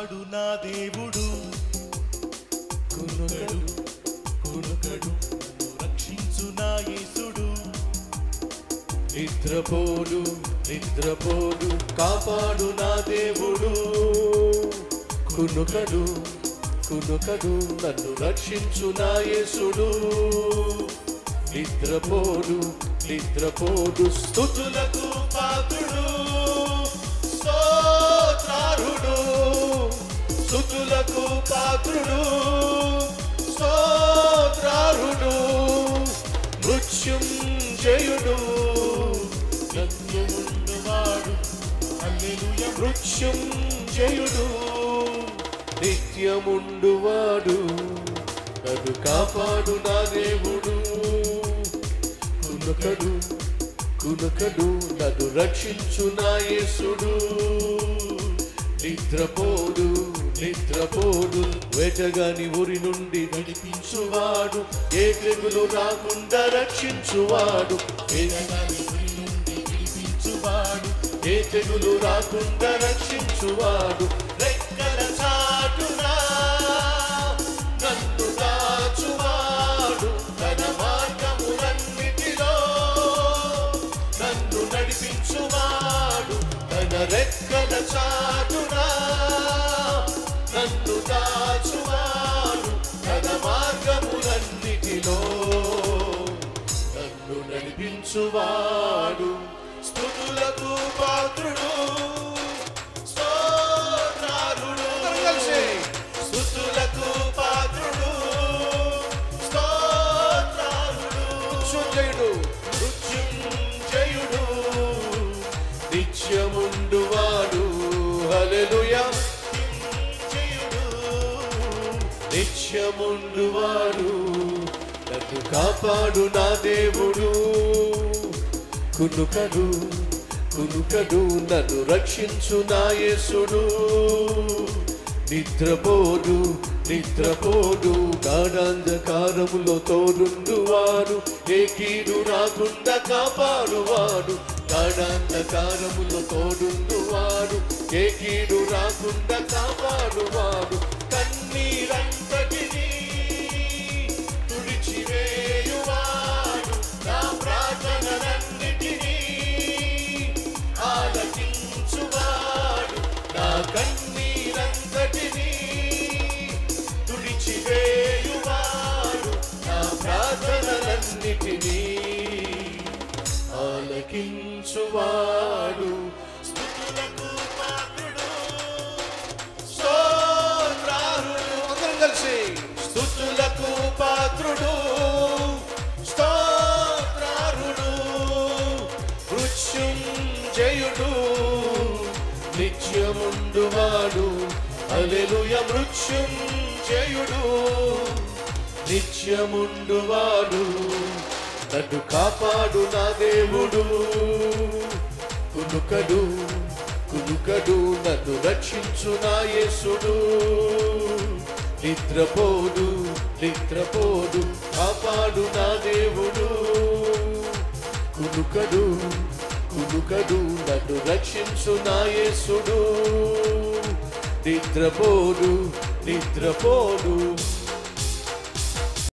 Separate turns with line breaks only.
కాపాడు నా దేవుడు కునుకడు కునుకడు నన్ను రక్షించు నా యేసుడు
నిద్రపోడు నిద్రపోడు కాపాడు నా దేవుడు కునుకడు కునుకడు నన్ను రక్షించు నా యేసుడు నిద్రపోడు నిద్రపోడు స్థుతులకు పాత్రుడు స్తోత్రారుడు స్థుతులకు పాత్రుడు స్తోత్రారుడు మృత్యుంజయుడు
నిత్యముండువాడు హల్లెలూయ
మృత్యుంజయుడు నిత్యముండువాడు నన్ను కాపాడు నా దేవుడు కునుకడు కునుకడు నన్ను రక్షించు నా యేసుడు నిద్రపోడు నిద్రపోడు వేటగాని ఊరి నుండి నడిపించువాడు ఏ తెగులు రాకుండా రక్షించువాడు వేటగాని ఊరి నుండి విడిపించువాడు ఏ తెగులు రాకుండా రక్షించువాడు రెక్కల చాటునా నన్ను దాచువాడు తన మార్గములన్నిటిలో నన్ను నడిపించువాడు తన రెక్కల చాటునా నన్ను దాచువాడు తన మార్గములన్నిటిలో నన్ను నడిపించువాడు స్థుతులకు పాత్రుడు స్తోత్రారుడు స్థుతులకు పాత్రుడు స్తోత్రారుడు మృత్యుంజయుడు మృత్యుంజయుడు నిత్యముండువాడు హల్లెలూయా నిత్యముంజయుడు నిత్యముండువాడు నన్ను కాపాడు నా దేవుడు కునుకడు కునుకడు నన్ను రక్షించు నా యేసుడు నిద్రపోడు నిద్రపోడు గాఢాంధకారములో తోడుండువాడు ఏ కీడు రాకుండా కాపాడువాడు గాఢాంధకారములో తోడుండువాడు ఏ కీడు రాకుండా కాపాడువాడు కన్నీరంతటినీ తుడిచివేయువాడు నా ప్రార్థనలన్నిటినీ ఆలకించువాడు నా కన్నీరంతటినీ తుడిచివేయువాడు నా ప్రార్థనలన్నిటినీ ఆలకించువాడు స్తుతులకు పాత్రుడు స్తోత్రారుడు అందరం కలిసి స్తుతులకు పాత్రుడు స్తోత్రారుడు మృత్యుంజయుడు నిత్యముండువాడు అలెలుయ మృత్యుంజయుడు నిత్యముండువాడు నన్ను కాపాడు నా దేవుడు కునుకడు కునుకడు నన్ను రక్షించు నా యేసుడు నిద్రపోడు నిద్రపోడు కాపాడు నా దేవుడు కునుకడు కునుకడు నన్ను రక్షించు నా యేసుడు నిద్రపోడు నిద్రపోడు